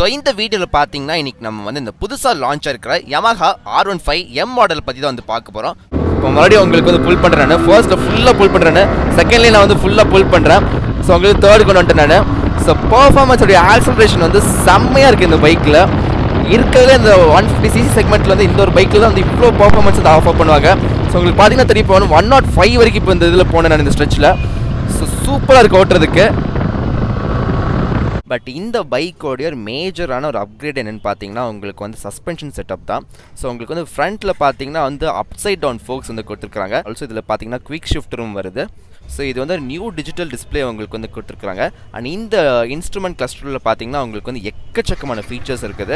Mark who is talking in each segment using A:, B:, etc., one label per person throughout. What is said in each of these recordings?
A: so இந்த வீடியோவில் பார்த்தீங்கன்னா இன்னைக்கு நம்ம வந்து இந்த புதுசாக லான்ச் இருக்கிற Yamaha R one five M model பற்றி தான் வந்து பார்க்க போகிறோம் இப்போ மறுபடியும் உங்களுக்கு வந்து புல் பண்ணுறேன் ஃபர்ஸ்ட்டில் ஃபுல்லாக புல் பண்ணுறேன் செகண்ட்லேயே நான் வந்து ஃபுல்லாக புல் பண்ணுறேன் ஸோ உங்களுக்கு தேர்ட் கொண்டு வந்துட்டேன் நான் ஸோ பர்ஃபார்மன்ஸோடைய ஆக்சலரேஷன் வந்து செம்மையாக இருக்குது இந்த பைக்கில் இருக்கிறதுல இந்த ஒன் ஃபிஃப்டி சிசி செக்மெண்ட்டில் வந்து இந்த ஒரு பைக்கில் தான் வந்து இவ்வளோ பர்ஃபார்மன்ஸ் வந்து ஆஃபர் பண்ணுவாங்க ஸோ உங்களுக்கு பார்த்தீங்கன்னா தெரியும் இப்போ ஒன் நாட் ஃபைவ் வரைக்கும் இப்போ இந்த இதில் போனேன் நான் இந்த ஸ்ட்ரெச்சில் ஸோ சூப்பராக இருக்குது ஓட்டுறதுக்கு பட் இந்த பைக்கோடைய ஒரு மேஜரான ஒரு அப்கிரேட் என்னென்னு பார்த்தீங்கன்னா உங்களுக்கு வந்து சஸ்பென்ஷன் செட்டப் தான் ஸோ உங்களுக்கு வந்து ஃப்ரண்ட்டில் பார்த்தீங்கன்னா வந்து அப்சைட் டவுன் ஃபோக்ஸ் வந்து கொடுத்துருக்காங்க ஆல்சோ இதில் பார்த்தீங்கன்னா குவிக் ஷிஃப்டரும் வருது ஸோ இது வந்து நியூ டிஜிட்டல் டிஸ்பிளே உங்களுக்கு வந்து கொடுத்துருக்காங்க அண்ட் இந்த இன்ஸ்ட்ருமெண்ட் கிளஸ்டரில் பார்த்தீங்கன்னா உங்களுக்கு வந்து எக்கச்சக்கமான ஃபீச்சர்ஸ் இருக்குது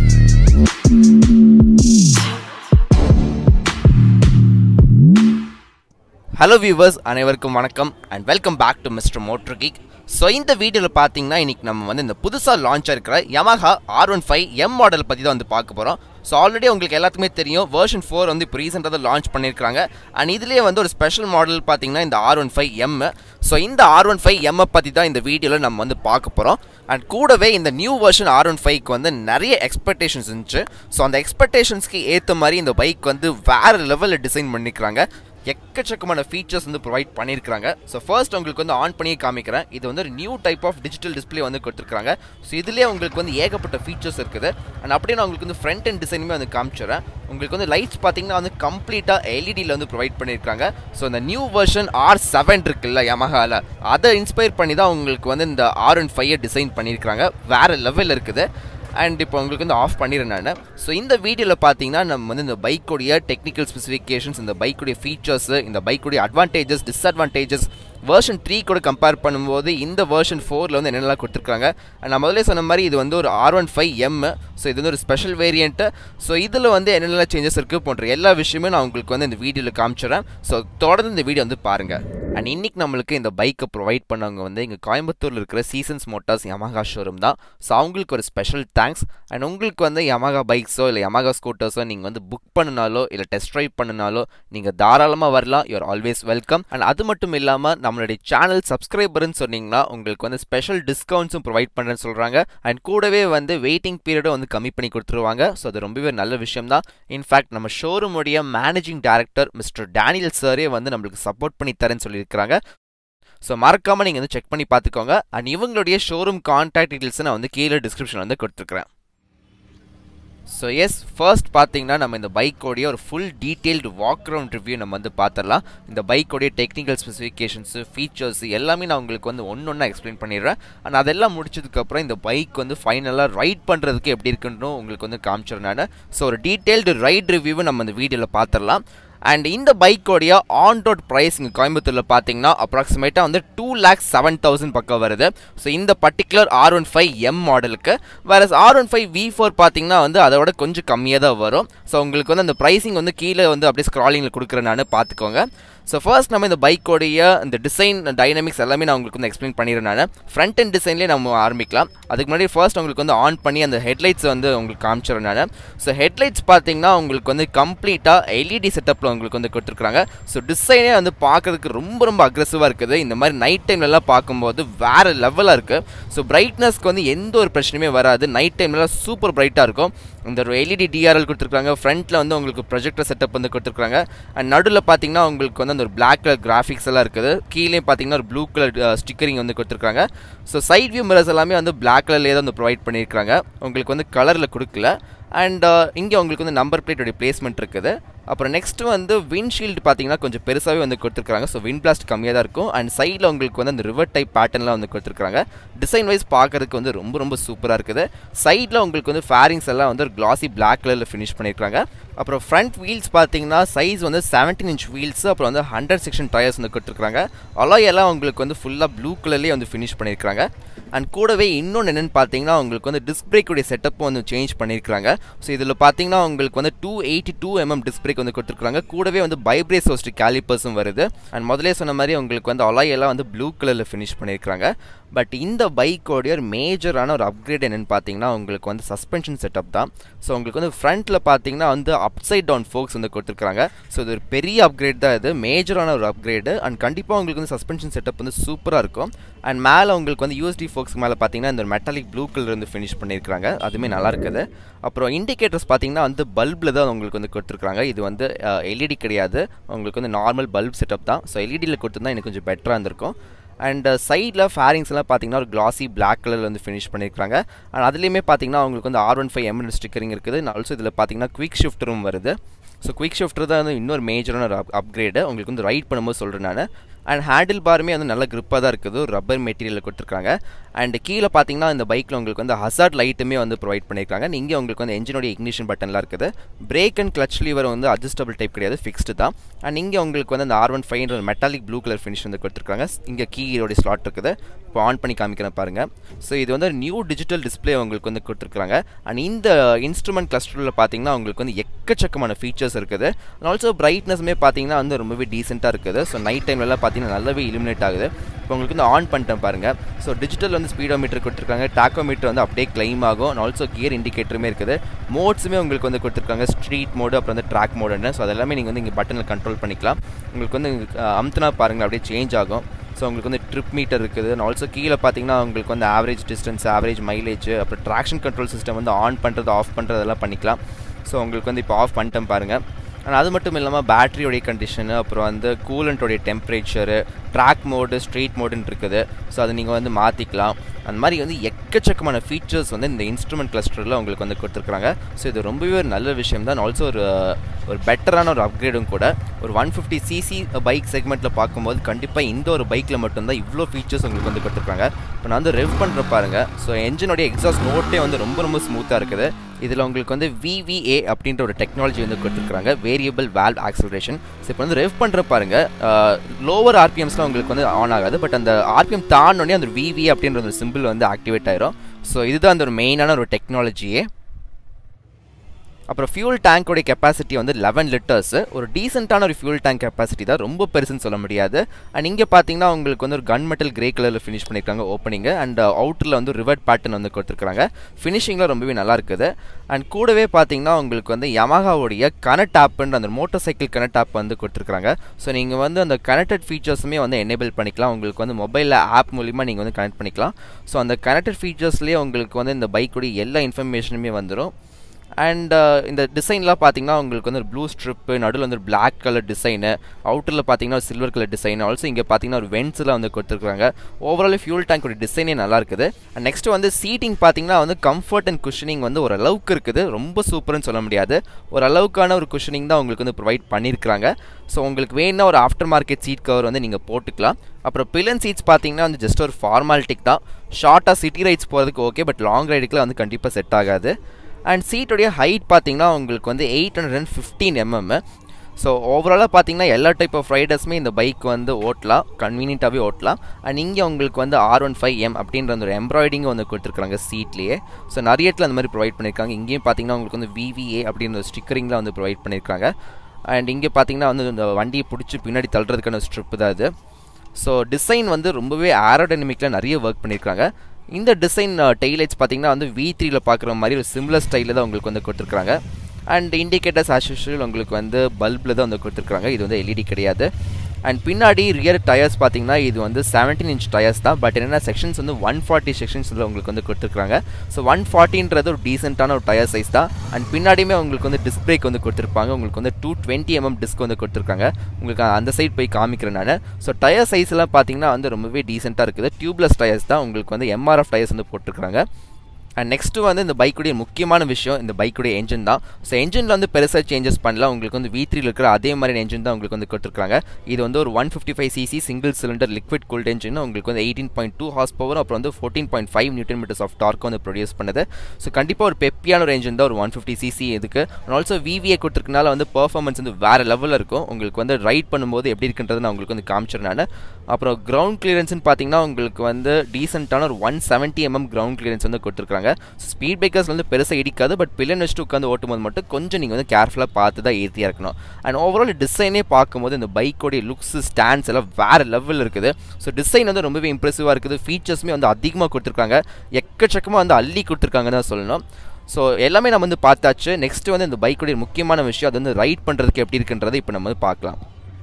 A: ஹலோ வியூவர்ஸ் அனைவருக்கும் வணக்கம் and welcome back to Mister Motor Kick so இந்த வீடியோவில் பார்த்தீங்கன்னா இன்றைக்கி நம்ம வந்து இந்த புதுசாக லான்ச் இருக்கிற Yamaha R one five M model பற்றி தான் வந்து பார்க்க போகிறோம் ஸோ ஆல்ரெடி உங்களுக்கு எல்லாத்துக்குமே தெரியும் வேர்ஷன் ஃபோர் வந்து இப்போ ரீசெண்டாக தான் லான்ச் பண்ணியிருக்காங்க அண்ட் இதுலேயே வந்து ஒரு ஸ்பெஷல் மாடல் பார்த்தீங்கன்னா இந்த R one five M so இந்த ஆர் ஒன் ஃபைவ் எம்மை பற்றி தான் இந்த வீடியோவில் நம்ம வந்து பார்க்க போகிறோம் அண்ட் கூடவே இந்த நியூ வெர்ஷன் ஆர் ஒன் ஃபைவ்க்கு வந்து நிறைய எக்ஸ்பெக்டேஷன்ஸ் இருந்துச்சு ஸோ அந்த எக்ஸ்பெக்டேஷன்ஸ்க்கு ஏற்ற மாதிரி இந்த பைக் வந்து வேறு லெவலில் டிசைன் பண்ணிக்கிறாங்க எக்கச்சக்கமான ஃபீச்சர்ஸ் வந்து ப்ரொவைட் பண்ணியிருக்காங்க ஸோ ஃபர்ஸ்ட் உங்களுக்கு வந்து ஆன் பண்ணி காமிக்கிறேன் இது வந்து ஒரு new type of digital display வந்து கொடுத்துருக்காங்க ஸோ இதுலேயே உங்களுக்கு வந்து ஏகப்பட்ட ஃபீச்சர்ஸ் இருக்குது அண்ட் அப்படியே நான் உங்களுக்கு வந்து ஃப்ரண்ட் அண்ட் டிசைனுமே வந்து காமிச்சிடுறேன் உங்களுக்கு வந்து லைட்ஸ் பார்த்தீங்கன்னா வந்து கம்ப்ளீட்டாக எல்இடியில் வந்து ப்ரொவைட் பண்ணியிருக்காங்க ஸோ இந்த நியூ வெர்ஷன் ஆர் செவன் இருக்குல்ல யமஹாவில் அதை இன்ஸ்பயர் பண்ணி தான் உங்களுக்கு வந்து இந்த ஆர் ஒன் ஃபைவை டிசைன் பண்ணியிருக்காங்க வேறு லெவலில் இருக்குது அண்ட் இப்போ உங்களுக்கு வந்து ஆஃப் பண்ணிடுறேன் நான் ஸோ இந்த வீடியோவில் பார்த்தீங்கன்னா நம்ம வந்து இந்த பைக்குடைய டெக்னிக்கல் ஸ்பெசிஃபிகேஷன்ஸ் இந்த பைக்குடைய ஃபீச்சர்ஸு இந்த பைக்குடைய அட்வான்டேஜஸ் டிஸ்அட்வான்டேஜஸ் வேர்ஷன் த்ரீ கூட கம்பேர் பண்ணும்போது இந்த வேர்ஷன் ஃபோரில் வந்து என்னென்னலாம் கொடுத்துருக்காங்க நான் முதல்ல சொன்ன மாதிரி இது வந்து ஒரு R one five M so இது வந்து ஒரு ஸ்பெஷல் வேரியண்ட்டு ஸோ இதில் வந்து என்னென்ன சேஞ்சஸ் இருக்குது போன்ற எல்லா விஷயமே நான் உங்களுக்கு வந்து இந்த வீடியோவில் காமிச்சிடுறேன் ஸோ தொடர்ந்து இந்த வீடியோ வந்து பாருங்கள் அண்ட் இன்றைக்கி நம்மளுக்கு இந்த பைக்கை ப்ரொவைட் பண்ணவங்க வந்து இங்கே கோயம்புத்தூரில் இருக்கிற சீசன்ஸ் மோட்டார்ஸ் யமஹா ஷோரூம் தான் ஸோ அவங்களுக்கு ஒரு ஸ்பெஷல் தேங்க்ஸ் அண்ட் உங்களுக்கு வந்து யமஹா பைக்ஸோ இல்லை யமஹா ஸ்கூட்டர்ஸோ நீங்கள் வந்து புக் பண்ணினாலோ இல்லை டெஸ்ட் ட்ரைவ் பண்ணினாலோ நீங்கள் தாராளமாக வரலாம் யூஆர் ஆல்வேஸ் வெல்கம் அண்ட் அது மட்டும் இல்லாமல் நம்மளுடைய சேனல் சப்ஸ்கிரைபர்னு சொன்னீங்கன்னா உங்களுக்கு வந்து ஸ்பெஷல் டிஸ்கவுண்ட்ஸும் ப்ரொவைட் பண்ணுறேன்னு சொல்கிறாங்க அண்ட் கூடவே வந்து வெயிட்டிங் பீரியடும் வந்து கம்மி பண்ணி கொடுத்துருவாங்க ஸோ அது ரொம்பவே நல்ல விஷயம் தான் இன்ஃபேக்ட் நம்ம ஷோரூமுடைய மேனேஜிங் டைரக்டர் மிஸ்டர் டேனியல் சாரே வந்து நம்மளுக்கு சப்போர்ட் பண்ணி தரேன்னு சொல்லியிருக்கிறாங்க ஸோ மறக்காமல் நீங்கள் வந்து செக் பண்ணி பார்த்துக்கோங்க அண்ட் இவங்களுடைய ஷோரூம் கான்டாக்ட் டீட்டெயில்ஸை நான் வந்து கீழே டிஸ்கிரிப்ஷனில் வந்து கொடுத்துருக்குறேன் ஸோ எஸ் ஃபர்ஸ்ட் பார்த்தீங்கன்னா நம்ம இந்த பைக்கோடைய ஒரு full detailed walk round review நம்ம வந்து பார்த்துடலாம் இந்த பைக்கோடைய டெக்னிக்கல் ஸ்பெசிஃபிகேஷன்ஸு ஃபீச்சர்ஸ் எல்லாமே நான் உங்களுக்கு வந்து ஒன்று ஒன்றா எக்ஸ்பிளைன் பண்ணிடுறேன் அண்ட் அதெல்லாம் முடிச்சதுக்கப்புறம் இந்த பைக் வந்து ஃபைனலாக ரைட் பண்ணுறதுக்கு எப்படி இருக்குன்னு உங்களுக்கு வந்து காமிச்சிடுறேன் நான் ஸோ ஒரு டீட்டெயில்டு ரைட் ரிவ்யூவை நம்ம இந்த வீடியோவில் பார்த்துடலாம் அண்ட் இந்த பைக்கோடைய ஆன் ரோட் ப்ரைஸ் இங்கே கோயம்புத்தூரில் பார்த்தீங்கன்னா அப்ராக்சிமேட்டாக வந்து டூ லேக்ஸ் செவன் தௌசண்ட் பக்கம் வருது ஸோ இந்த particular R one five M மாடலுக்கு வேறு R one five V four பார்த்தீங்கன்னா வந்து அதோட கொஞ்சம் கம்மியாக தான் வரும் ஸோ உங்களுக்கு வந்து அந்த ப்ரைஸிங் வந்து கீழே வந்து அப்படியே ஸ்க்ராலிங்கில் கொடுக்குறேன் நான் பார்த்துக்கோங்க ஸோ ஃபர்ஸ்ட் நம்ம இந்த பைக்கோடைய இந்த டிசைன் டைனமிக்ஸ் எல்லாமே நான் உங்களுக்கு வந்து எக்ஸ்பிளைன் பண்ணிடுறேன் நான் ஃப்ரண்ட் அண்ட் டிசைன்லேயே நம்ம ஆரம்பிக்கலாம் அதுக்கு முன்னாடி ஃபர்ஸ்ட் உங்களுக்கு வந்து ஆன் பண்ணி அந்த ஹெட்லைட்ஸ் வந்து உங்களுக்கு காமிச்சிடுறேன் நான் ஸோ ஹெட்லைட்ஸ் பார்த்தீங்கன்னா உங்களுக்கு வந்து கம்ப்ளீட்டாக எல்இடி செட்டப்பில் உங்களுக்கு வந்து கொடுத்துருக்காங்க ஸோ டிசைனே வந்து பார்க்கறதுக்கு ரொம்ப ரொம்ப அக்ரெசிவாக இருக்குது இந்த மாதிரி நைட் டைம்லலாம் பார்க்கும்போது வேறு லெவலாக இருக்குது ஸோ பிரைட்னஸ்க்கு வந்து எந்த ஒரு பிரச்சனையுமே வராது நைட் டைம்லலாம் சூப்பர் பிரைட்டாக இருக்கும் இந்த ஒரு எல்இடி டிஆர்எல் கொடுத்துருக்காங்க ஃப்ரண்ட்டில் வந்து உங்களுக்கு ப்ரொஜெக்டர் செட்டப் வந்து கொடுத்துருக்காங்க அண்ட் நடுவில் பார்த்தீங்கன்னா உங்களுக்கு வந்து அந்த ஒரு பிளாக் கலர் கிராஃபிக்ஸ் எல்லாம் இருக்குது கீழே பார்த்தீங்கன்னா ஒரு ப்ளூ கலர் ஸ்டிக்கரிங் வந்து கொடுத்துருக்காங்க ஸோ சைட் வியூ மிரர்ஸ் எல்லாமே வந்து பிளாக் கலர்லேயே தான் வந்து ப்ரொவைட் பண்ணியிருக்காங்க உங்களுக்கு வந்து கலரில் கொடுக்கல அண்ட் இங்கே உங்களுக்கு வந்து நம்பர் பிளேட்டோடைய பிளேஸ்மெண்ட் இருக்குது அப்புறம் நெக்ஸ்ட் வந்து விண்ட்ஷீல்டு பார்த்தீங்கன்னா கொஞ்சம் பெருசாகவே வந்து கொடுத்துருக்காங்க ஸோ விண்ட் பிளாஸ்ட் கம்மியாக தான் இருக்கும் அண்ட் சைடில் உங்களுக்கு வந்து அந்த ரிவர் டைப் பேட்டர்ன்லாம் வந்து கொடுத்துருக்காங்க டிசைன் வைஸ் பார்க்கறதுக்கு வந்து ரொம்ப ரொம்ப சூப்பராக இருக்குது சைடில் உங்களுக்கு வந்து ஃபேரிங்ஸ் எல்லாம் வந்து ஒரு கிளாசி பிளாக் கலரில் ஃபினிஷ் பண்ணியிருக்காங்க அப்புறம் ஃப்ரண்ட் வீல்ஸ் பார்த்தீங்கன்னா சைஸ் வந்து செவன்டீன் இன்ச் வீல்ஸ் அப்புறம் வந்து ஹண்ட்ரட் செக்ஷன் டயர்ஸ் வந்து கொடுத்துருக்காங்க அலாய் எல்லாம் உங்களுக்கு வந்து ஃபுல்லாக ப்ளூ கலர்லேயே வந்து ஃபினிஷ் பண்ணியிருக்காங்க அண்ட் கூடவே இன்னொன்று என்னென்னு பார்த்தீங்கன்னா உங்களுக்கு வந்து டிஸ்க் பிரேக்குடைய செட்டப்பும் வந்து சேஞ்ச் பண்ணியிருக்காங்க ஸோ இதில் பார்த்தீங்கன்னா உங்களுக்கு வந்து two eighty two mm disc brake வந்து கொடுத்துருக்காங்க கூடவே வந்து பைப்ரேஸ் ஹோஸ்ட் கேலிப்பர்ஸும் வருது அண்ட் முதலே சொன்ன மாதிரி உங்களுக்கு வந்து அலாய் எல்லாம் வந்து ப்ளூ கலரில் ஃபினிஷ் பண்ணியிருக்காங்க பட் இந்த பைக்கோடைய ஒரு மேஜரான ஒரு அப்கிரேட் என்னென்னு பார்த்தீங்கன்னா உங்களுக்கு வந்து சஸ்பென்ஷன் செட்டப் தான் ஸோ உங்களுக்கு வந்து ஃப்ரண்ட்டில் பார்த்தீங்கன்னா வந்து அப்சைட் டவுன் ஃபோக்ஸ் வந்து கொடுத்துருக்காங்க ஸோ இது ஒரு பெரிய அப்கிரேட் தான் இது மேஜரான ஒரு அப்கிரேடு அண்ட் கண்டிப்பாக உங்களுக்கு வந்து சஸ்பென்ஷன் செட்டப் வந்து சூப்பராக இருக்கும் அண்ட் மேலே உங்களுக்கு வந்து யூஎஸ்டி ஃபோக்ஸ் மேலே பார்த்தீங்கன்னா இந்த மெட்டாலிக் ப்ளூ கலர் வந்து ஃபினிஷ் பண்ணியிருக்காங்க அதுவுமே நல்லா இருக்குது அப்புறம் இண்டிகேட்டர்ஸ் பார்த்தீங்கன்னா வந்து பல்பில் தான் உங்களுக்கு வந்து கொடுத்துருக்காங்க இது வந்து எல்இடி கிடையாது உங்களுக்கு வந்து நார்மல் பல்ப் செட்டப் தான் ஸோ எல்இடியில் கொடுத்துருந்தா எனக்கு கொஞ்சம் பெட்டராக இருந்திருக்கும் அண்ட் சைடில் ஃபேரிங்ஸ் எல்லாம் பார்த்தீங்கன்னா ஒரு கிளாசி பிளாக் கலரில் வந்து ஃபினிஷ் பண்ணியிருக்காங்க அண்ட் அதுலேயுமே பார்த்தீங்கன்னா உங்களுக்கு வந்து ஆர் ஒன் ஃபைவ் எம்என் ஸ்டிக்கரிங் இருக்குது ஆல்சோ இதில் பார்த்தீங்கன்னா குவிக் ஷிஃப்டரும் வருது ஸோ குவிக் ஷிஃப்டர் தான் வந்து இன்னொரு மேஜரான ஒரு அப் அப்கிரேடு உங்களுக்கு வந்து ரைட் பண்ணும்போது சொல்கிறேன் நான் அண்ட் ஹேண்டில் பாருமே வந்து நல்ல grip-ஆ தான் இருக்குது ஒரு ரப்பர் மெட்டீரியலில் கொடுத்துருக்காங்க அண்ட் கீழே பார்த்தீங்கன்னா இந்த பைக்கில் உங்களுக்கு வந்து ஹசார்ட் லைட்டுமே வந்து ப்ரொவைட் பண்ணியிருக்காங்க இங்கே உங்களுக்கு வந்து என்ஜினோட இக்னிஷன் பட்டன்லாம் இருக்குது பிரேக் அண்ட் கிளச் லீவர் வந்து அட்ஜஸ்டபிள் டைப் கிடையாது ஃபிக்ஸ்டு தான் அண்ட் இங்கே உங்களுக்கு வந்து அந்த R one five metallic blue colour finish வந்து கொடுத்துருக்காங்க இங்கே கீயோடைய ஸ்லாட் இருக்குது இப்போ ஆன் பண்ணி காமிக்கிறேன் பாருங்கள் ஸோ இது வந்து நியூ டிஜிட்டல் டிஸ்பிளே உங்களுக்கு வந்து கொடுத்துருக்காங்க அண்ட் இந்த இன்ஸ்ட்ருமெண்ட் கிளஸ்டரில் பார்த்தீங்கன்னா உங்களுக்கு வந்து எக்கச்சக்கமான ஃபீச்சர்ஸ் இருக்குது அண்ட் ஆல்சோ பிரைட்னஸுமே பார்த்தீங்கன்னா வந்து ரொம்பவே டீசெண்டாக இருக்குது ஸோ நைட் டைம்லலாம் பார்த்தீங்கன்னா நல்லாவே இலுமினேட் ஆகுது இப்போ உங்களுக்கு வந்து ஆன் பண்ணிட்டேன் பாருங்கள் ஸோ டிஜிட்டல் வந்து ஸ்பீடோமீட்டர் கொடுத்துருக்காங்க டாக்கோமீட்டர் வந்து அப்படியே கிளைம் ஆகும் அண்ட் ஆல்சோ கியர் இண்டிகேட்டருமே இருக்குது மோட்ஸுமே உங்களுக்கு வந்து கொடுத்துருக்காங்க ஸ்ட்ரீட் மோடு அப்புறம் வந்து ட்ராக் மோடுன்னு ஸோ அதெல்லாமே நீங்கள் வந்து இங்கே பட்டனில் கண்ட்ரோல் பண்ணிக்கலாம் உங்களுக்கு வந்து அமுத்துனா பாருங்கள் அப்படியே சேஞ்ச் ஆகும் ஸோ உங்களுக்கு வந்து ட்ரிப் மீட்டர் இருக்குது அண்ட் ஆல்சோ கீழே பார்த்தீங்கன்னா உங்களுக்கு வந்து ஆவரேஜ் டிஸ்டன்ஸ் ஆவரேஜ் மைலேஜ் அப்புறம் ட்ராக்ஷன் கண்ட்ரோல் சிஸ்டம் வந்து ஆன் பண்ணுறது ஆஃப் பண்ணுறதெல்லாம் பண்ணிக்கலாம் ஸோ உங்களுக்கு வந்து இப்போ ஆஃப் பண்ணிட்டேன் பாருங்கள் அண்ட் அது மட்டும் இல்லாமல் பேட்டரியோடைய கண்டிஷனு அப்புறம் வந்து கூலண்ட்டோடைய டெம்பரேச்சரு ட்ராக் மோடு ஸ்ட்ரீட் மோடுன்னு இருக்குது ஸோ அதை நீங்கள் வந்து மாற்றிக்கலாம் அந்த மாதிரி வந்து எக்கச்சக்கமான ஃபீச்சர்ஸ் வந்து இந்த இன்ஸ்ட்ருமெண்ட் கிளஸ்டரில் உங்களுக்கு வந்து கொடுத்துருக்காங்க ஸோ இது ரொம்பவே ஒரு நல்ல விஷயம் தான் ஆல்சோ ஒரு ஒரு பெட்டரான ஒரு அப்கிரேடும் கூட ஒரு ஒன் ஃபிஃப்டி சிசி பைக் செக்மெண்ட்டில் பார்க்கும்போது கண்டிப்பாக இந்த ஒரு பைக்கில் மட்டும்தான் இவ்வளோ ஃபீச்சர்ஸ் உங்களுக்கு வந்து கொடுத்துருக்காங்க இப்போ நான் வந்து ரெவ் பண்ணுற பாருங்கள் ஸோ என்ஜினோடைய எக்ஸாஸ்ட் நோட்டே வந்து ரொம்ப ரொம்ப ஸ்மூத்தாக இருக்குது இதில் உங்களுக்கு வந்து விவிஏ அப்படின்ற ஒரு டெக்னாலஜி வந்து கொடுத்துருக்காங்க வேரியபிள் வேல்வ் ஆக்சலரேஷன் ஸோ இப்போ வந்து ரெவ் பண்ணுற பாருங்க லோவர் ஆர்பிஎம்ஸ்லாம் உங்களுக்கு வந்து ஆன் ஆகாது பட் அந்த ஆர்பிஎம் தாண்டோடனே அந்த விவி அப்படின்ற ஒரு சிம்பிள் வந்து ஆக்டிவேட் ஆயிரும் ஸோ இதுதான் அந்த ஒரு மெயினான ஒரு டெக்னாலஜியே அப்புறம் ஃபியூல் டேங்கோடைய கெப்பாசிட்டி வந்து லெவன் லிட்டர்ஸ் ஒரு டீசெண்டான ஒரு ஃபியூல் டேங்க் கெப்பாசிட்டி தான் ரொம்ப பெருசுன்னு சொல்ல முடியாது அண்ட் இங்கே பார்த்தீங்கன்னா உங்களுக்கு வந்து ஒரு கன் மெட்டல் கிரே கலரில் ஃபினிஷ் பண்ணியிருக்காங்க ஓப்பனிங் அண்ட் அவுட்டரில் வந்து ரிவர்ட் பேட்டர்ன் வந்து கொடுத்துருக்காங்க ஃபினிஷிங்கில் ரொம்பவே நல்லா இருக்குது அண்ட் கூடவே பார்த்தீங்கன்னா உங்களுக்கு வந்து யமஹாவுடைய கனெக்ட் ஆப்புன்ற அந்த மோட்டார் சைக்கிள் கனெக்ட் ஆப் வந்து கொடுத்துருக்காங்க ஸோ நீங்கள் வந்து அந்த கனெக்டட் ஃபீச்சர்ஸுமே வந்து எனேபிள் பண்ணிக்கலாம் உங்களுக்கு வந்து மொபைலில் ஆப் மூலிமா நீங்கள் வந்து கனெக்ட் பண்ணிக்கலாம் ஸோ அந்த கனெக்டட் ஃபீச்சர்ஸ்லேயே உங்களுக்கு வந்து இந்த பைக்குடைய எல்லா இன்ஃபர்மேஷனுமே வந்துடும் அண்ட் இந்த டிசைன்லாம் பார்த்தீங்கன்னா உங்களுக்கு வந்து ஒரு ப்ளூ ஸ்ட்ரிப்பு நடுவில் வந்து ஒரு பிளாக் கலர் டிசைனு அவுட்டரில் பார்த்தீங்கன்னா ஒரு சில்வர் கலர் டிசைன் ஆல்சோ இங்கே பார்த்தீங்கன்னா ஒரு வென்ஸ்லாம் வந்து கொடுத்துருக்காங்க ஓவரால் ஃபியூல் டேங்கோட டிசைனே நல்லா இருக்குது அண்ட் நெக்ஸ்ட் வந்து சீட்டிங் பார்த்தீங்கன்னா வந்து கம்ஃபர்ட் அண்ட் குஷனிங் வந்து ஒரு அளவுக்கு இருக்குது ரொம்ப சூப்பர்னு சொல்ல முடியாது ஒரு அளவுக்கான ஒரு குஷனிங் தான் உங்களுக்கு வந்து ப்ரொவைட் பண்ணியிருக்காங்க ஸோ உங்களுக்கு வேணும்னா ஒரு ஆஃப்டர் மார்க்கெட் சீட் கவர் வந்து நீங்கள் போட்டுக்கலாம் அப்புறம் பிலன் சீட்ஸ் பார்த்தீங்கன்னா வந்து ஜஸ்ட் ஒரு ஃபார்மாலிட்டிக் தான் ஷார்ட்டாக சிட்டி ரைட்ஸ் போகிறதுக்கு ஓகே பட் லாங் ரைடுக்குலாம் வந்து கண்டிப்பாக செட் ஆகாது அண்ட் சீட்டோடைய ஹைட் பார்த்தீங்கன்னா உங்களுக்கு வந்து eight hundred and fifteen mm so ஓவராலாக பார்த்தீங்கன்னா எல்லா டைப் ஆஃப் ரைடர்ஸுமே இந்த பைக் வந்து ஓட்டலாம் கன்வீனியண்ட்டாகவே ஓட்டலாம் அண்ட் இங்கே உங்களுக்கு வந்து ஆர் ஒன் ஃபைவ் எம் அப்படின்ற அந்த ஒரு எம்ப்ராய்டிங்கும் வந்து கொடுத்துருக்காங்க சீட்லேயே ஸோ நிறைய இடத்துல அந்த மாதிரி ப்ரொவைட் பண்ணியிருக்காங்க இங்கேயும் பார்த்தீங்கன்னா உங்களுக்கு வந்து விவிஏ அப்படின்ற ஒரு ஸ்டிக்கரிங்லாம் வந்து ப்ரொவைட் பண்ணியிருக்காங்க அண்ட் இங்கே பார்த்தீங்கன்னா வந்து இந்த வண்டியை பிடிச்சி பின்னாடி தள்ளுறதுக்கான ஸ்ட்ரிப் தான் இது ஸோ டிசைன் வந்து ரொம்பவே ஏரோடைனமிக்கில் நிறைய ஒர்க் பண்ணியிருக்காங்க இந்த டிசைன் டெய்லைட்ஸ் பார்த்தீங்கன்னா வந்து வி த்ரீல பார்க்குற மாதிரி ஒரு சிம்லர் ஸ்டைலில் தான் உங்களுக்கு வந்து கொடுத்துருக்காங்க அண்ட் இண்டிகேட்டர்ஸ் ஆஸ் யூஷுவல் உங்களுக்கு வந்து பல்பில் தான் வந்து கொடுத்துருக்காங்க இது வந்து எல்இடி கிடையாது அண்ட் பின்னாடி ரியர் டயர்ஸ் பார்த்தீங்கன்னா இது வந்து செவன்டீன் இன்ச் டயர்ஸ் தான் பட் என்னென்ன செக்ஷன்ஸ் வந்து ஒன் ஃபார்ட்டி செக்ஷன்ஸில் உங்களுக்கு வந்து கொடுத்துருக்காங்க ஸோ ஒன் ஃபார்ட்டின்றது ஒரு டீசெண்டான ஒரு டயர் சைஸ் தான் அண்ட் பின்னாடியுமே உங்களுக்கு வந்து டிஸ்க் பிரேக் வந்து கொடுத்துருப்பாங்க உங்களுக்கு வந்து டூ டுவெண்ட்டி எம்எம் டிஸ்க் வந்து கொடுத்துருக்காங்க உங்களுக்கு அந்த சைட் போய் காமிக்கிறேன் நான் ஸோ டயர் சைஸ்லாம் பார்த்தீங்கன்னா வந்து ரொம்பவே டீசெண்டாக இருக்குது டியூப்லெஸ் டயர்ஸ் தான் உங்களுக்கு வந்து எம்ஆர்எஃப் டயர்ஸ் வந்து போட்டிருக்காங்க அண்ட் நெக்ஸ்ட்டு வந்து இந்த பைக்குடைய முக்கியமான விஷயம் இந்த பைக்குடைய என்ஜின் தான் ஸோ என்ஜினில் வந்து பெருசாக சேஞ்சஸ் பண்ணல உங்களுக்கு வந்து வி த்ரீல இருக்கிற அதே மாதிரி என்ஜின் தான் உங்களுக்கு வந்து கொடுத்துருக்காங்க இது வந்து ஒரு one fifty five cc single cylinder liquid cooled engine உங்களுக்கு வந்து eighteen point two horse power அப்புறம் வந்து fourteen point five newton metres of torque வந்து ப்ரொடியூஸ் பண்ணுது ஸோ கண்டிப்பாக ஒரு பெப்பியான ஒரு என்ஜின் தான் ஒரு ஒன் ஃபிஃப்டி சிசி இதுக்கு அண்ட் ஆல்சோ விவிஏ கொடுத்துருக்கனால வந்து பர்ஃபார்மன்ஸ் வந்து வேறு லெவலில் இருக்கும் உங்களுக்கு வந்து ரைட் பண்ணும்போது எப்படி இருக்குன்றது நான் உங்களுக்கு வந்து காமிச்சிருந்தேன் நான் அப்புறம் கிரவுண்ட் கிளியரன்ஸ்னு பார்த்தீங்கன்னா உங்களுக்கு வந்து டீசெண்டான ஒரு one seventy mm ground clearance வந்து கொடுத்துருக்காங்க கொடுத்துருக்காங்க ஸ்பீட் பிரேக்கர்ஸ் வந்து பெருசாக இடிக்காது பட் பில்லன் வச்சுட்டு உட்காந்து ஓட்டும்போது மட்டும் கொஞ்சம் நீங்கள் வந்து கேர்ஃபுல்லாக பார்த்து தான் ஏற்றியாக இருக்கணும் அண்ட் ஓவரால் டிசைனே பார்க்கும்போது இந்த பைக்கோடைய லுக்ஸ் ஸ்டாண்ட்ஸ் எல்லாம் வேறு லெவலில் இருக்குது ஸோ டிசைன் வந்து ரொம்பவே இம்ப்ரெசிவாக இருக்குது ஃபீச்சர்ஸுமே வந்து அதிகமாக கொடுத்துருக்காங்க எக்கச்சக்கமாக வந்து அள்ளி கொடுத்துருக்காங்க தான் சொல்லணும் ஸோ எல்லாமே நம்ம வந்து பார்த்தாச்சு நெக்ஸ்ட் வந்து இந்த பைக்குடைய முக்கியமான விஷயம் அது வந்து ரைட் பண்ணுறதுக்கு எப்படி இருக்குன்றதை இப்போ நம்ம வந்து பார்க்கலாம்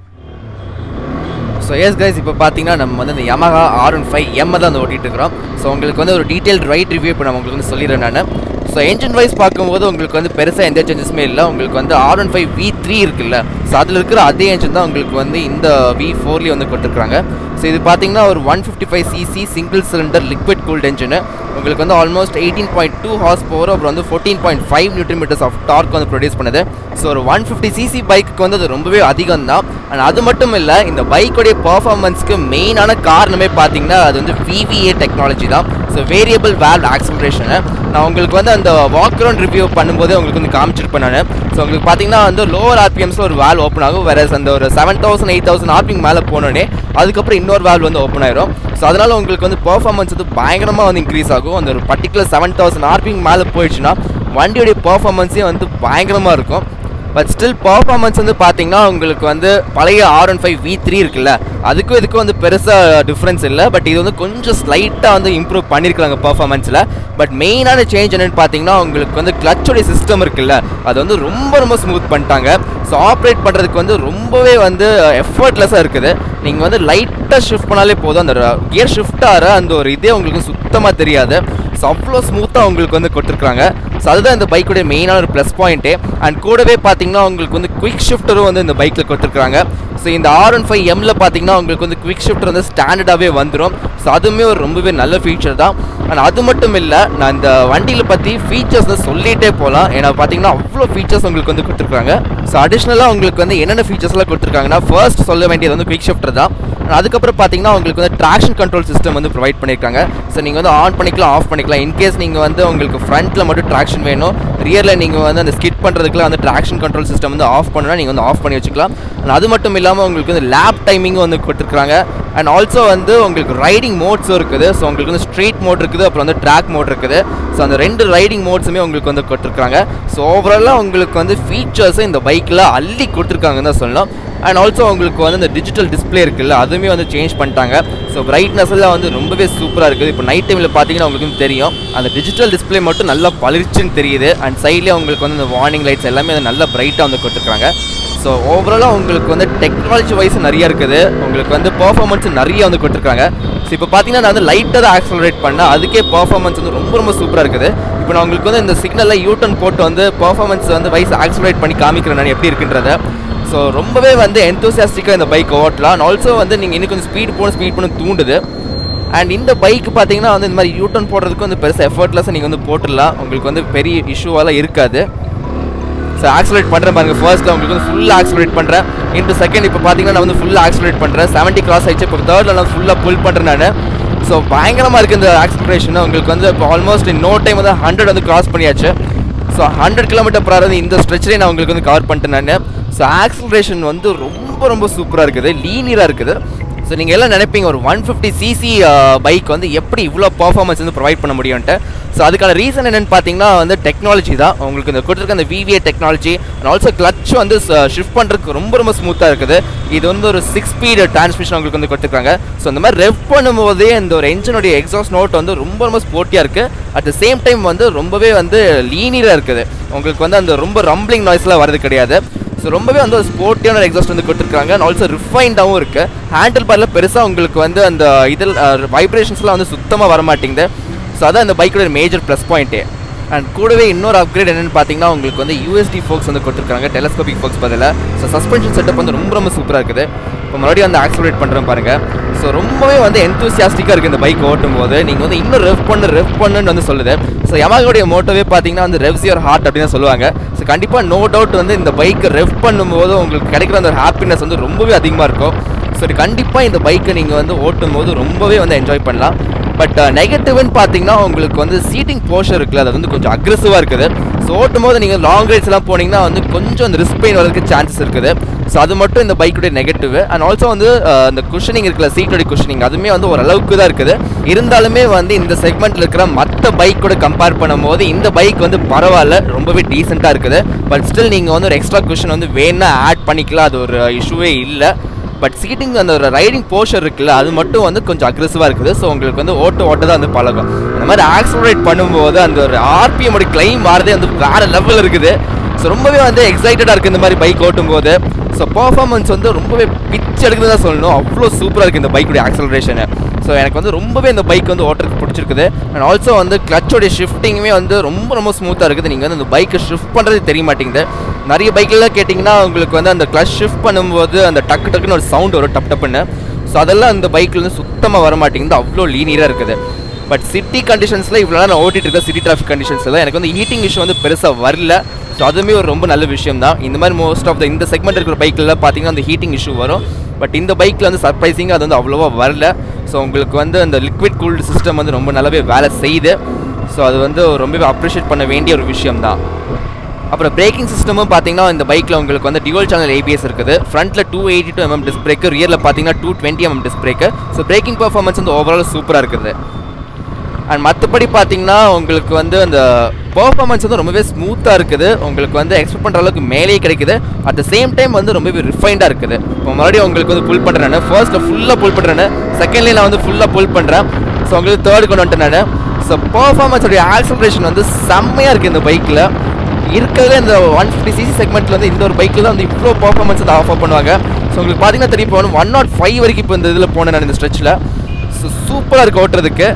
A: ஸோ எஸ் கைஸ் இப்போ பார்த்தீங்கன்னா நம்ம வந்து இந்த Yamaha R one five M தான் வந்து ஓட்டிகிட்டு இருக்கிறோம் ஸோ உங்களுக்கு வந்து ஒரு டீட்டெயில் ரைட் ரிவ்யூ இப்போ நான் உங்களுக்கு வந்து சொல்லிடுறேன் நான் ஸோ என்ஜின் வைஸ் பார்க்கும்போது உங்களுக்கு வந்து பெருசாக எந்த சேஞ்சஸுமே இல்லை உங்களுக்கு வந்து R one five V three இருக்குல்ல ஸோ அதில் இருக்கிற அதே என்ஜின் தான் உங்களுக்கு வந்து இந்த வி ஃபோர்லேயே வந்து கொடுத்துருக்காங்க ஸோ இது பார்த்தீங்கன்னா ஒரு one fifty five cc single cylinder liquid cooled engine உங்களுக்கு வந்து almost eighteen point two horse power அப்புறம் வந்து fourteen point five newton metres of torque வந்து ப்ரொடியூஸ் பண்ணுது ஸோ ஒரு ஒன் ஃபிஃப்டி சிசி பைக்கு வந்து அது ரொம்பவே அதிகம் தான் அண்ட் அது மட்டும் இல்லை இந்த பைக்கோடைய பர்ஃபார்மன்ஸ்க்கு மெயினான காரணமே பார்த்தீங்கன்னா அது வந்து விவிஏ டெக்னாலஜி தான் ஸோ வேரியபிள் வேல்வ் ஆக்சலரேஷனு நான் உங்களுக்கு வந்து அந்த வாக் அரவுண்ட் ரிவ்யூ பண்ணும்போது உங்களுக்கு வந்து காமிச்சிருப்பேன் நான் ஸோ உங்களுக்கு பார்த்தீங்கன்னா வந்து லோவர் ஆர்பிஎம்ஸில் ஒரு வேல் ஓப்பன் ஆகும் வேற அந்த ஒரு seven thousand eight thousand RPM மேலே போனோடனே அதுக்கப்புறம் இன்னொரு வேல் வந்து ஓப்பன் ஆயிரும் ஸோ அதனால் உங்களுக்கு வந்து பர்ஃபார்மன்ஸ் வந்து பயங்கரமாக வந்து இன்க்ரீஸ் ஆகும் அந்த ஒரு பர்டிகுலர் செவன் தௌசண்ட் ஆர்பிஎம் மேலே போயிடுச்சுன்னா வண்டியோடைய பர்ஃபார்மன்ஸே வந்து பயங்கரமாக இருக்கும் பட் ஸ்டில் பர்ஃபார்மன்ஸ் வந்து பார்த்தீங்கன்னா உங்களுக்கு வந்து பழைய R one five V three இருக்குல்ல அதுக்கும் இதுக்கும் வந்து பெருசாக டிஃப்ரென்ஸ் இல்லை பட் இது வந்து கொஞ்சம் ஸ்லைட்டாக வந்து இம்ப்ரூவ் பண்ணியிருக்காங்க பர்ஃபார்மன்ஸில் பட் மெயினான சேஞ்ச் என்னென்னு பார்த்தீங்கன்னா உங்களுக்கு வந்து கிளச்சோடைய சிஸ்டம் இருக்குல்ல அது வந்து ரொம்ப ரொம்ப ஸ்மூத் பண்ணிட்டாங்க ஸோ ஆப்ரேட் பண்ணுறதுக்கு வந்து ரொம்பவே வந்து எஃபர்ட்லெஸ்ஸாக இருக்குது நீங்கள் வந்து லைட்டாக ஷிஃப்ட் பண்ணாலே போதும் அந்த கியர் ஷிஃப்ட் ஆகிற அந்த ஒரு இதே உங்களுக்கு சுத்தமாக தெரியாது ஸோ அவ்வளோ ஸ்மூத்தாக உங்களுக்கு வந்து கொடுத்துருக்காங்க ஸோ அதுதான் இந்த பைக்குடைய மெயினான ஒரு ப்ளஸ் பாயிண்ட்டே அண்ட் கூடவே பார்த்தீங்கன்னா உங்களுக்கு வந்து குவிக் ஷிஃப்டரும் வந்து இந்த பைக்கில் கொடுத்துருக்காங்க ஸோ இந்த ஆர் ஒன் ஃபைவ் எம்மில் பார்த்தீங்கன்னா உங்களுக்கு வந்து குவிக் ஷிஃப்டர் வந்து ஸ்டாண்டர்டாகவே வந்துடும் ஸோ அதுவுமே ஒரு ரொம்பவே நல்ல ஃபீச்சர் தான் அண்ட் அது மட்டும் இல்லை நான் இந்த வண்டியில் பற்றி ஃபீச்சர்ஸ் வந்து சொல்லிகிட்டே போகலாம் ஏன்னா பார்த்தீங்கன்னா அவ்வளோ ஃபீச்சர்ஸ் உங்களுக்கு வந்து கொடுத்துருக்காங்க ஸோ அடிஷ்னலாக உங்களுக்கு வந்து என்னென்ன ஃபீச்சர்ஸ்லாம் கொடுத்துருக்காங்கன்னா ஃபர்ஸ்ட் சொல்ல வேண்டியது வந்து குவிக் ஷிஃப்டர் தான் And அதுக்கப்புறம் பார்த்தீங்கன்னா உங்களுக்கு வந்து ட்ராக்ஷன் கண்ட்ரோல் சிஸ்டம் வந்து ப்ரொவைட் பண்ணியிருக்காங்க ஸோ நீங்கள் வந்து ஆன் பண்ணிக்கலாம் ஆஃப் பண்ணிக்கலாம் இன்கேஸ் நீங்கள் வந்து உங்களுக்கு ஃப்ரண்ட்டில் மட்டும் ட்ராக்ஷன் வேணும் ரியரில் நீங்கள் வந்து அந்த ஸ்கிட் பண்ணுறதுக்குலாம் வந்து ட்ராக்ஷன் கண்ட்ரோல் சிஸ்டம் வந்து ஆஃப் பண்ணணும்னா நீங்கள் வந்து ஆஃப் பண்ணி வச்சுக்கலாம் And அது மட்டும் இல்லாமல் உங்களுக்கு வந்து லேப் டைமிங்கும் வந்து கொடுத்துருக்காங்க அண்ட் ஆல்சோ வந்து உங்களுக்கு ரைடிங் மோட்ஸும் இருக்குது ஸோ உங்களுக்கு வந்து ஸ்ட்ரீட் மோட் இருக்குது அப்புறம் வந்து ட்ராக் மோட் இருக்குது ஸோ அந்த ரெண்டு ரைடிங் மோட்ஸுமே உங்களுக்கு வந்து கொடுத்துருக்காங்க ஸோ ஓவராலாக உங்களுக்கு வந்து ஃபீச்சர்ஸை இந்த பைக்கில் அள்ளி கொடுத்துருக்காங்கன்னு தான் சொல்லலாம் அண்ட் ஆல்சோ உங்களுக்கு வந்து இந்த டிஜிட்டல் டிஸ்பிளே இருக்குல்ல அதுவுமே வந்து சேஞ்ச் பண்ணிட்டாங்க ஸோ பிரைட்னஸ் எல்லாம் வந்து ரொம்பவே சூப்பராக இருக்குது இப்போ நைட் டைமில் பார்த்தீங்கன்னா உங்களுக்கு வந்து தெரியும் அந்த டிஜிட்டல் டிஸ்பிளே மட்டும் நல்லா பளிச்சுன்னு தெரியுது அண்ட் சைட்லேயே உங்களுக்கு வந்து இந்த வார்னிங் லைட்ஸ் எல்லாமே வந்து நல்லா பிரைட்டாக வந்து கொடுத்துருக்காங்க ஸோ ஓவராலாக உங்களுக்கு வந்து டெக்னாலஜி வைஸ் நிறைய இருக்குது உங்களுக்கு வந்து பர்ஃபார்மன்ஸ் நிறைய வந்து கொடுத்துருக்காங்க ஸோ இப்போ பார்த்தீங்கன்னா நான் வந்து லைட்டாக தான் ஆக்சலரேட் பண்ணேன் அதுக்கே பர்ஃபார்மன்ஸ் வந்து ரொம்ப ரொம்ப சூப்பராக இருக்குது இப்போ நான் உங்களுக்கு வந்து இந்த சிக்னலில் யூட்டன் போட்டு வந்து பர்ஃபார்மன்ஸ் வந்து வைஸ் ஆக்சலரேட் பண்ணி காமிக்கிறேன் நான் எப்படி இருக்குன்றத ஸோ ரொம்பவே வந்து எந்தூசியாஸ்டிக்காக இந்த பைக் ஓட்டலாம் அண்ட் ஆல்சோ வந்து நீங்கள் இன்னும் கொஞ்சம் ஸ்பீட் போகணும் ஸ்பீட் பண்ண தூண்டுது அண்ட் இந்த பைக் பார்த்தீங்கன்னா வந்து இந்த மாதிரி யூட்டன் போடுறதுக்கு வந்து பெருசாக எஃபர்ட்லெஸ் நீங்கள் வந்து போட்டுடலாம் உங்களுக்கு வந்து பெரிய இஷ்யூவெல்லாம் இருக்காது ஸோ ஆக்சலேட் பண்ணுறேன் பாருங்க ஃபர்ஸ்ட்டில் உங்களுக்கு வந்து ஃபுல்லாக ஆக்சலேட் பண்ணுறேன் இன்ட்டு செகண்ட் இப்போ பார்த்தீங்கன்னா நான் வந்து ஃபுல்லாக ஆக்சலேட் பண்ணுறேன் செவன்ட்டி கிராஸ் ஆயிடுச்சு இப்போ தேர்டில் நான் ஃபுல்லாக புல் பண்ணுறேன் நான் ஸோ பயங்கரமாக இருக்குது இந்த ஆக்சலரேஷன் உங்களுக்கு வந்து இப்போ ஆல்மோஸ்ட் இன் நோ டைம் வந்து ஹண்ட்ரட் வந்து கிராஸ் பண்ணியாச்சு ஸோ ஹண்ட்ரட் கிலோமீட்டர் பர் வந்து இந்த ஸ்ட்ரெச்லேயே நான் உங்களுக்கு வந்து கவர் பண்ணிட்டேன் நான் ஸோ ஆக்சலரேஷன் வந்து ரொம்ப ரொம்ப சூப்பராக இருக்குது லீனியராக இருக்குது ஸோ நீங்கள் எல்லாம் நினைப்பீங்க ஒரு ஒன் ஃபிஃப்டி சிசி பைக் வந்து எப்படி இவ்வளோ பர்ஃபார்மன்ஸ் வந்து ப்ரொவைட் பண்ண முடியும்ட்டு ஸோ அதுக்கான ரீசன் என்னென்னு பார்த்தீங்கன்னா வந்து டெக்னாலஜி தான் உங்களுக்கு இந்த கொடுத்துருக்க அந்த VVA technology and also clutch வந்து ஷிஃப்ட் பண்ணுறதுக்கு ரொம்ப ரொம்ப ஸ்மூத்தாக இருக்குது இது வந்து ஒரு சிக்ஸ் ஸ்பீடு டிரான்ஸ்மிஷன் உங்களுக்கு வந்து கொடுத்துருக்காங்க ஸோ இந்த மாதிரி ரெவ் பண்ணும்போதே இந்த ஒரு என்ஜினுடைய எக்ஸாஸ்ட் நோட் வந்து ரொம்ப ரொம்ப ஸ்போர்ட்டியாக இருக்குது அட் த சேம் டைம் வந்து ரொம்பவே வந்து லீனியராக இருக்குது உங்களுக்கு வந்து அந்த ரொம்ப ரம்பிளிங் நாய்ஸ்லாம் வரது கிடையாது ஸோ ரொம்பவே வந்து ஒரு ஸ்போர்ட்டியான எக்ஸாஸ்ட் வந்து கொடுத்துருக்காங்க அண்ட் ஆல்சோ ரிஃபைண்டாகவும் இருக்குது ஹேண்டில் பாரில் பெருசாக உங்களுக்கு வந்து அந்த இதில் வைப்ரேஷன்ஸ்லாம் வந்து சுத்தமாக வர மாட்டேங்குது ஸோ அதான் இந்த பைக்கோட மேஜர் ப்ளஸ் பாயிண்ட்டே அண்ட் கூடவே இன்னொரு அப்கிரேட் என்னென்னு பார்த்தீங்கன்னா உங்களுக்கு வந்து யூஎஸ்டி ஃபோக்ஸ் வந்து கொடுத்துருக்காங்க டெலஸ்கோபிக் ஃபோக்ஸ் பதிலாக ஸோ சஸ்பென்ஷன் செட்டப் வந்து ரொம்ப ரொம்ப சூப்பராக இருக்குது இப்போ மறுபடியும் வந்து ஆக்சலரேட் பண்ணுறேன் பாருங்கள் ஸோ ரொம்பவே வந்து எந்தூசியாஸ்டிக்காக இருக்குது இந்த பைக் ஓட்டும் போது நீங்கள் வந்து இன்னும் ரெவ் பண்ணு ரெவ் பண்ணுன்னு வந்து சொல்லுது ஸோ யமாகோடைய மோட்டோவே பார்த்தீங்கன்னா வந்து ரெவ்ஸ் யுவர் ஹார்ட் அப்படின்னு சொல்லுவாங்க ஸோ கண்டிப்பாக நோ டவுட் வந்து இந்த பைக்கை ரெவ் பண்ணும்போது உங்களுக்கு கிடைக்கிற அந்த ஹாப்பினஸ் வந்து ரொம்பவே அதிகமாக இருக்கும் ஸோ கண்டிப்பாக இந்த பைக்கை நீங்கள் வந்து ஓட்டும் போது ரொம்பவே வந்து என்ஜாய் பண்ணலாம் பட் நெகட்டிவ்னு பார்த்தீங்கன்னா உங்களுக்கு வந்து சீட்டிங் போர்ஷன் இருக்குல்ல அது வந்து கொஞ்சம் அக்ரெசிவாக இருக்குது ஸோ ஓட்டும் போது நீங்கள் லாங் ரைட்ஸ்லாம் போனீங்கன்னா வந்து கொஞ்சம் அந்த ரிஸ்க் பெயின் வரதுக்கு சான்சஸ் இருக்குது ஸோ அது மட்டும் இந்த பைக்குடைய நெகட்டிவ் அண்ட் ஆல்சோ வந்து அந்த குஷனிங் இருக்குல்ல சீட்டோடைய குஷனிங் அதுவுமே வந்து ஓரளவுக்கு தான் இருக்குது இருந்தாலுமே வந்து இந்த செக்மெண்ட்டில் இருக்கிற மற்ற மற்ற பைக் கூட கம்பேர் பண்ணும்போது இந்த பைக் வந்து பரவாயில்ல ரொம்பவே டீசெண்டாக இருக்குது பட் ஸ்டில் நீங்கள் வந்து ஒரு எக்ஸ்ட்ரா குஷன் வந்து வேணா ஆட் பண்ணிக்கலாம் அது ஒரு இஷ்யூவே இல்லை பட் சீட்டிங் அந்த ஒரு ரைடிங் போர்ஷர் இருக்குல்ல அது மட்டும் வந்து கொஞ்சம் அக்ரெசிவாக இருக்குது ஸோ உங்களுக்கு வந்து ஓட்ட ஓட்ட தான் வந்து பழகும் அந்த மாதிரி ஆக்சலரேட் பண்ணும்போது அந்த ஒரு ஆர்பிஎம் உடைய கிளைம் மாறதே வந்து வேற லெவல் இருக்குது ஸோ ரொம்பவே வந்து எக்ஸைட்டடாக இருக்குது இந்த மாதிரி பைக் ஓட்டும்போது ஸோ பர்ஃபார்மன்ஸ் வந்து ரொம்பவே பிச் எடுக்குது தான் சொல்லணும் அவ்வளோ சூப்பராக இருக்குது இந்த பைக்குடைய ஆக்சலரேஷனு ஸோ எனக்கு வந்து ரொம்பவே இந்த பைக் வந்து ஓட்டுறதுக்கு பிடிச்சிருக்குது அண்ட் ஆல்சோ வந்து கிளச்சோடைய ஷிஃப்டிங்குமே வந்து ரொம்ப ரொம்ப ஸ்மூத்தாக இருக்குது நீங்கள் வந்து இந்த பைக்கை ஷிஃப்ட் பண்ணுறது தெரிய மாட்டேங்குது நிறைய பைக்கெல்லாம் கேட்டிங்கன்னா உங்களுக்கு வந்து அந்த கிளச் ஷிஃப்ட் பண்ணும்போது அந்த டக்கு டக்குன்னு ஒரு சவுண்ட் வரும் டப் டப்புன்னு ஸோ அதெல்லாம் அந்த பைக்கில் வந்து சுத்தமாக வர மாட்டேங்குது அவ்வளோ லீனியராக இருக்குது பட் சிட்டி கண்டிஷன்ஸில் இவ்வளோ நான் ஓட்டிட்டு இருக்கேன் சிட்டி டிராஃபிக் கண்டிஷன்ஸில் எனக்கு வந்து ஹீட்டிங் இஷ்யூ வந்து பெருசாக வரல ஸோ அதுவுமே ஒரு ரொம்ப நல்ல விஷயம் தான் இந்த மாதிரி மோஸ்ட் ஆஃப் த இந்த செக்மெண்ட் இருக்கிற பைக்கில் பார்த்தீங்கன்னா அந்த ஹீட்டிங் இஷ்யூ வரும் பட் இந்த பைக்கில் வந்து சர்ப்ரைசிங்காக அது வந்து அவ்வளோவா வரல ஸோ உங்களுக்கு வந்து அந்த லிக்விட் கூல்டு சிஸ்டம் வந்து ரொம்ப நல்லாவே வேலை செய்யுது ஸோ அது வந்து ரொம்பவே அப்ரிஷியேட் பண்ண வேண்டிய ஒரு விஷயம் தான் அப்புறம் பிரேக்கிங் சிஸ்டமும் பார்த்தீங்கன்னா இந்த பைக்கில் உங்களுக்கு வந்து டியூவல் சேனல் ஏபிஎஸ் இருக்குது ஃப்ரண்ட்டில் two eighty two mm disc brake ரியரில் பார்த்தீங்கன்னா two twenty mm disc brake so braking performance வந்து ஓவரால் சூப்பராக இருக்குது அண்ட் மற்றபடி பார்த்தீங்கன்னா உங்களுக்கு வந்து அந்த பர்ஃபார்மன்ஸ் வந்து ரொம்பவே ஸ்மூத்தாக இருக்குது உங்களுக்கு வந்து எக்ஸ்பெக்ட் பண்ணுற அளவுக்கு மேலேயே கிடைக்குது அட் த சேம் டைம் வந்து ரொம்பவே ரிஃபைண்டாக இருக்குது இப்போ மறுபடியும் உங்களுக்கு வந்து புல் பண்ணுறேன் ஃபர்ஸ்ட்டில் ஃபுல்லாக புல் பண்ணுறேன் செகண்ட்லேயே நான் வந்து ஃபுல்லாக புல் பண்ணுறேன் ஸோ உங்களுக்கு தேர்ட் கொண்டு வந்துட்டேன் நான் ஸோ பர்ஃபார்மன்ஸோடைய ஆக்சலரேஷன் வந்து செம்மையாக இருக்குது இந்த பைக்கில் இருக்கிறதுல இந்த ஒன் ஃபிஃப்டி சிசி செக்மெண்ட்டில் வந்து இந்த ஒரு பைக்கில் தான் வந்து இவ்வளோ பர்ஃபார்மன்ஸ் வந்து ஆஃபர் பண்ணுவாங்க ஸோ உங்களுக்கு பார்த்தீங்கன்னா தெரியும் போகணும் ஒன் நாட் ஃபைவ் வரைக்கும் இப்போ இந்த இதில் போனேன் நான் இந்த ஸ்ட்ரெச்சில் ஸோ சூப்பராக இருக்குது ஓட்டுறதுக்கு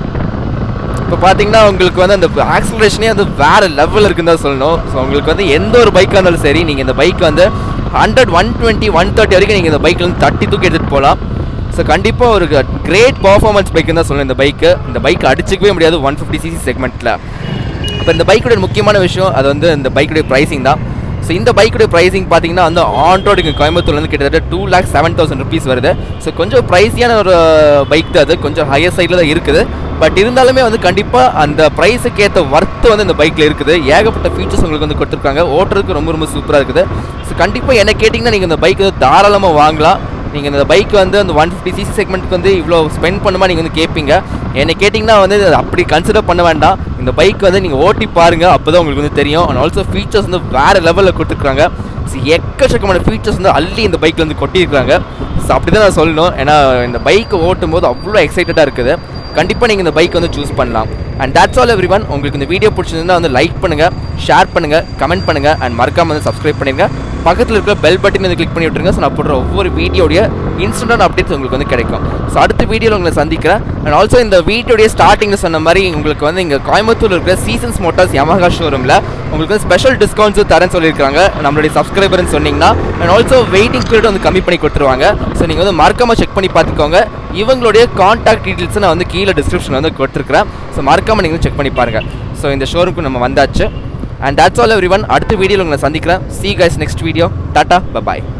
A: இப்போ பார்த்தீங்கன்னா உங்களுக்கு வந்து அந்த ஆக்சலரேஷனே வந்து வேறு லெவல் இருக்குன்னு தான் சொல்லணும் ஸோ உங்களுக்கு வந்து எந்த ஒரு பைக்காக இருந்தாலும் சரி நீங்கள் இந்த பைக் வந்து hundred one twenty one thirty வரைக்கும் நீங்கள் இந்த பைக்கில் வந்து தட்டி தூக்கி எடுத்துகிட்டு போகலாம் ஸோ கண்டிப்பாக ஒரு கிரேட் பர்ஃபார்மன்ஸ் பைக்குன்னு தான் சொல்லணும் இந்த பைக்கு இந்த பைக் அடிச்சிக்கவே முடியாது ஒன் ஃபிஃப்டி சிசி செக்மெண்ட்டில் இப்போ இந்த பைக்குடைய முக்கியமான விஷயம் அது வந்து இந்த பைக்குடைய ப்ரைஸிங் தான் ஸோ இந்த பைக்குடைய ப்ரைஸிங் பார்த்தீங்கன்னா வந்து ஆன் ரோடு இங்கே கோயம்புத்தூர்லேருந்து கிட்டத்தட்ட two lakh seven thousand rupees வருது ஸோ கொஞ்சம் ப்ரைஸியான ஒரு பைக் தான் அது கொஞ்சம் ஹையர் சைடில் தான் இருக்குது பட் இருந்தாலுமே வந்து கண்டிப்பாக அந்த ப்ரைஸுக்கு ஏற்ற ஒர்த்து வந்து இந்த பைக்கில் இருக்குது ஏகப்பட்ட ஃபீச்சர்ஸ் உங்களுக்கு வந்து கொடுத்துருக்காங்க ஓட்டுறதுக்கு ரொம்ப ரொம்ப சூப்பராக இருக்குது ஸோ கண்டிப்பாக என்ன கேட்டிங்கன்னா நீங்கள் இந்த பைக் வந்து தாராளமாக வாங்கலாம் நீங்கள் இந்த பைக் வந்து அந்த ஒன் ஃபிஃப்டி சிசி செக்மெண்ட்டுக்கு வந்து இவ்வளோ ஸ்பெண்ட் பண்ணுமா நீங்கள் வந்து கேட்பீங்க என்னை கேட்டிங்கன்னா வந்து அது அப்படி கன்சிடர் பண்ண வேண்டாம் இந்த பைக் வந்து நீங்கள் ஓட்டி பாருங்கள் அப்போ தான் உங்களுக்கு வந்து தெரியும் அண்ட் ஆல்சோ ஃபீச்சர்ஸ் வந்து வேறு லெவலில் கொடுத்துருக்காங்க ஸோ எக்கச்சக்கமான ஃபீச்சர்ஸ் வந்து அள்ளி இந்த பைக்கில் வந்து கொட்டியிருக்காங்க ஸோ அப்படி தான் நான் சொல்லணும் ஏன்னா இந்த பைக்கை ஓட்டும் போது அவ்வளோ எக்ஸைட்டடாக இருக்குது கண்டிப்பாக நீங்கள் இந்த பைக் வந்து சூஸ் பண்ணலாம் and that's all every one உங்களுக்கு இந்த வீடியோ பிடிச்சிருந்தா வந்து லைக் பண்ணுங்கள் ஷேர் பண்ணுங்கள் கமெண்ட் பண்ணுங்கள் அண்ட் மறக்காம வந்து சப்ஸ்கிரைப் பண்ணிடுங்க பக்கத்தில் இருக்கிற பெல் பட்டன் வந்து கிளிக் பண்ணி விட்டுருங்க ஸோ நான் போடுற ஒவ்வொரு வீடியோடைய இன்ஸ்டன்டான அப்டேட்ஸ் உங்களுக்கு வந்து கிடைக்கும் ஸோ அடுத்த வீடியோவில் உங்களை சந்திக்கிறேன் அண்ட் ஆல்சோ இந்த வீடியோடைய ஸ்டார்டிங்கில் சொன்ன மாதிரி உங்களுக்கு வந்து இங்கே கோயம்புத்தூர் இருக்கிற சீசன்ஸ் மோட்டார்ஸ் யமஹா ஷோரூமில் உங்களுக்கு வந்து ஸ்பெஷல் டிஸ்கவுண்ட்ஸும் தரேன்னு சொல்லியிருக்காங்க நம்மளுடைய சப்ஸ்கிரைபர்னு சொன்னீங்கன்னா அண்ட் ஆல்சோ வெயிட்டிங் பீரியட் வந்து கம்மி பண்ணி கொடுத்துருவாங்க ஸோ நீங்கள் வந்து மறக்காமல் செக் பண்ணி பார்த்துக்கோங்க இவங்களுடைய காண்டாக்ட் டீட்டெயில்ஸ் நான் வந்து கீழே டிஸ்கிரிப்ஷனில் வந்து கொடுத்துருக்கிறேன் ஸோ மறக்காமல் நீங்கள் செக் பண்ணி பாருங்கள் ஸோ இந்த ஷோரூமுக்கு நம்ம வந்தாச்சு and that's all every one அடுத்த வீடியோவில் உங்களை சந்திக்கிறேன் see guys next video tata bye bye